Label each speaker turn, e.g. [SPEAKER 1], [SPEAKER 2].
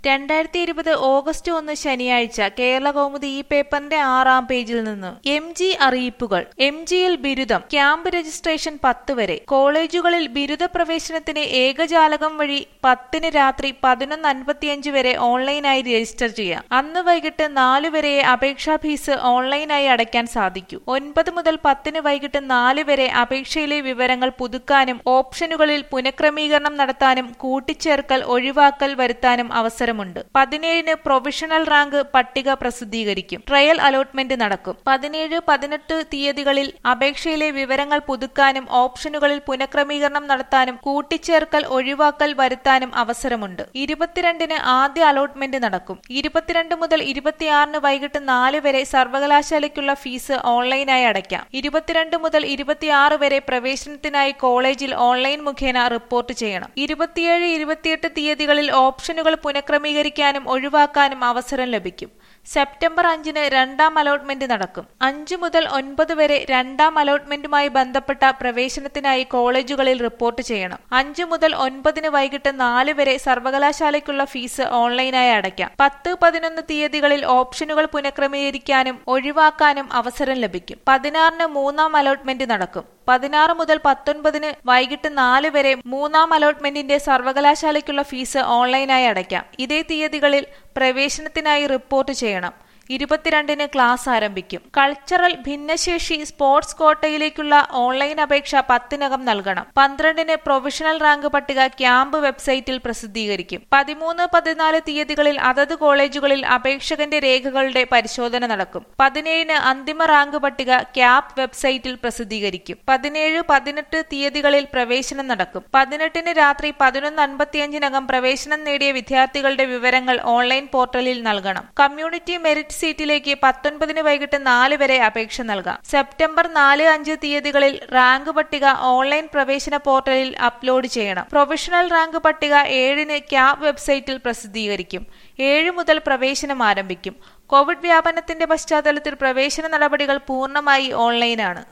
[SPEAKER 1] രണ്ടായിരത്തി ഇരുപത് ഓഗസ്റ്റ് ഒന്ന് ശനിയാഴ്ച കേരള കൗമുദി ഈ പേപ്പറിന്റെ ആറാം പേജിൽ നിന്ന് എം ജി അറിയിപ്പുകൾ എം ജിയിൽ ബിരുദം ക്യാമ്പ് രജിസ്ട്രേഷൻ പത്ത് വരെ കോളേജുകളിൽ ബിരുദ പ്രവേശനത്തിന് ഏകജാലകം വഴി പത്തിന് രാത്രി പതിനൊന്ന് അൻപത്തിയഞ്ച് വരെ ഓൺലൈനായി രജിസ്റ്റർ ചെയ്യാം അന്ന് വൈകിട്ട് നാല് വരെ അപേക്ഷാ ഫീസ് ഓൺലൈനായി അടയ്ക്കാൻ സാധിക്കൂ ഒൻപത് മുതൽ പത്തിന് വൈകിട്ട് നാല് വരെ അപേക്ഷയിലെ വിവരങ്ങൾ പുതുക്കാനും ഓപ്ഷനുകളിൽ പുനഃക്രമീകരണം നടത്താനും കൂട്ടിച്ചേർക്കൽ ഒഴിവാക്കൽ വരുത്താനും അവസരമുണ്ട് പതിനേഴിന് പ്രൊവിഷണൽ റാങ്ക് പട്ടിക പ്രസിദ്ധീകരിക്കും ട്രയൽ അലോട്ട്മെന്റ് നടക്കും പതിനേഴ് പതിനെട്ട് തീയതികളിൽ അപേക്ഷയിലെ വിവരങ്ങൾ പുതുക്കാനും ഓപ്ഷനുകളിൽ പുനഃക്രമീകരണം നടത്താനും കൂട്ടിച്ചേർക്കൽ ഒഴിവാക്കൽ വരുത്താനും അവസരമുണ്ട് ഇരുപത്തിരണ്ടിന് ആദ്യ അലോട്ട്മെന്റ് നടക്കും ഇരുപത്തിരണ്ട് മുതൽ ഇരുപത്തിയാറിന് വൈകിട്ട് നാല് വരെ സർവകലാശാലയ്ക്കുള്ള ഫീസ് ഓൺലൈനായി അടയ്ക്കാം ഇരുപത്തിരണ്ട് മുതൽ ഇരുപത്തിയാറ് വരെ പ്രവേശനത്തിനായി കോളേജിൽ ഓൺലൈൻ മുഖേന റിപ്പോർട്ട് ചെയ്യണം ഇരുപത്തിയേഴ് ഇരുപത്തിയെട്ട് തീയതികളിൽ ഓപ്ഷനുകൾ പുനഃക്രമീകരിക്കാനും ഒഴിവാക്കാനും അവസരം ലഭിക്കും സെപ്റ്റംബർ അഞ്ചിന് രണ്ടാം അലോട്ട്മെന്റ് നടക്കും അഞ്ചു മുതൽ ഒൻപത് വരെ രണ്ടാം അലോട്ട്മെന്റുമായി ബന്ധപ്പെട്ട പ്രവേശനത്തിനായി കോളേജുകളിൽ റിപ്പോർട്ട് ചെയ്യണം അഞ്ചു മുതൽ ഒൻപതിന് വൈകിട്ട് നാല് വരെ സർവകലാശാലയ്ക്കുള്ള ഫീസ് ഓൺലൈനായി അടയ്ക്കാം പത്ത് പതിനൊന്ന് തീയതികളിൽ ഓപ്ഷനുകൾ പുനഃക്രമീകരിക്കാനും ഒഴിവാക്കാനും അവസരം ലഭിക്കും പതിനാറിന് മൂന്നാം അലോട്ട്മെന്റ് നടക്കും പതിനാറ് മുതൽ പത്തൊൻപതിന് വൈകിട്ട് നാല് വരെ മൂന്നാം അലോട്ട്മെന്റിന്റെ സർവകലാശാലയ്ക്കുള്ള ഫീസ് ഓൺലൈനായി അടയ്ക്കാം ഇതേ തീയതികളിൽ പ്രവേശനത്തിനായി റിപ്പോർട്ട് ചെയ്യണം ഇരുപത്തിരണ്ടിന് ക്ലാസ് ആരംഭിക്കും കൾച്ചറൽ ഭിന്നശേഷി സ്പോർട്സ് കോട്ടയിലേക്കുള്ള ഓൺലൈൻ അപേക്ഷ പത്തിനകം നൽകണം പന്ത്രണ്ടിന് പ്രൊവിഷണൽ റാങ്ക് പട്ടിക ക്യാമ്പ് വെബ്സൈറ്റിൽ പ്രസിദ്ധീകരിക്കും പതിമൂന്ന് പതിനാല് തീയതികളിൽ അതത് കോളേജുകളിൽ അപേക്ഷകന്റെ രേഖകളുടെ പരിശോധന നടക്കും പതിനേഴിന് അന്തിമ റാങ്ക് പട്ടിക ക്യാപ് വെബ്സൈറ്റിൽ പ്രസിദ്ധീകരിക്കും പതിനേഴ് പതിനെട്ട് തീയതികളിൽ പ്രവേശനം നടക്കും പതിനെട്ടിന് രാത്രി പതിനൊന്ന് അൻപത്തിയഞ്ചിനകം പ്രവേശനം നേടിയ വിദ്യാർത്ഥികളുടെ വിവരങ്ങൾ ഓൺലൈൻ പോർട്ടലിൽ നൽകണം കമ്മ്യൂണിറ്റി മെറിറ്റ് സീറ്റിലേക്ക് പത്തൊൻപതിന് വൈകിട്ട് നാല് വരെ അപേക്ഷ നൽകാം സെപ്റ്റംബർ നാല് അഞ്ച് തീയതികളിൽ റാങ്ക് പട്ടിക ഓൺലൈൻ പ്രവേശന പോർട്ടലിൽ അപ്ലോഡ് ചെയ്യണം പ്രൊഫഷണൽ റാങ്ക് പട്ടിക ഏഴിന് ക്യാബ് വെബ്സൈറ്റിൽ പ്രസിദ്ധീകരിക്കും ഏഴ് മുതൽ പ്രവേശനം ആരംഭിക്കും കോവിഡ് വ്യാപനത്തിന്റെ പശ്ചാത്തലത്തിൽ പ്രവേശന നടപടികൾ പൂർണ്ണമായി ഓൺലൈനാണ്